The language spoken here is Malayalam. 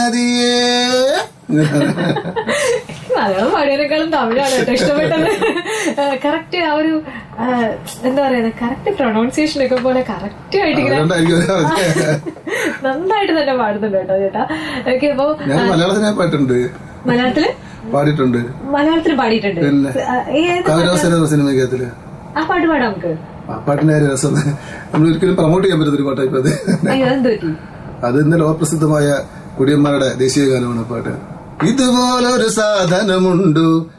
നദിയേ മലയാളം പാടിയതിനേക്കാളും തമിഴാണ് കേട്ടോ ഇഷ്ടപ്പെട്ടത് കറക്റ്റ് ആ ഒരു ആ, എന്താ പറയുന്നത് കറക്റ്റ് പ്രൊണൗൺസിയേഷൻ ഒക്കെ പോലെ കറക്റ്റ് ആയിട്ട് ഇങ്ങനെ അതുകൊണ്ടായിരിക്കും അവര് പറഞ്ഞത്. നന്നായിട്ട് തന്നെ പാടുന്നുണ്ട് കേട്ടോ ചേട്ടാ ഓക്കെ അപ്പൊ ഞാൻ മലയാളത്തിനെ പാട്ടുണ്ട് മലയാളത്തില് പാടിയിട്ടുണ്ട് മലയാളത്തിൽ പാടിയിട്ടുണ്ട് പിന്നെ. ആ, ഏത് കൗരവസര സിനിമയ്ക്കകത്തില് ആ പാട്ട് പാടാം നമുക്ക് ആ പാട്ടിന്റെ കാര്യം രസം നമ്മൾ ഒരിക്കലും പ്രൊമോട്ട് ചെയ്യാൻ പറ്റുന്ന ഒരു പാട്ടായി ഇപ്പൊ അത് അയ്യോ എന്ത് പറ്റി അത് ഇന്ന് ലോകപ്രസിദ്ധമായ കുടിയന്മാരുടെ ദേശീയ ഗാനമാണ് ആ പാട്ട് ഇതുപോലൊരു സാധനമുണ്ടു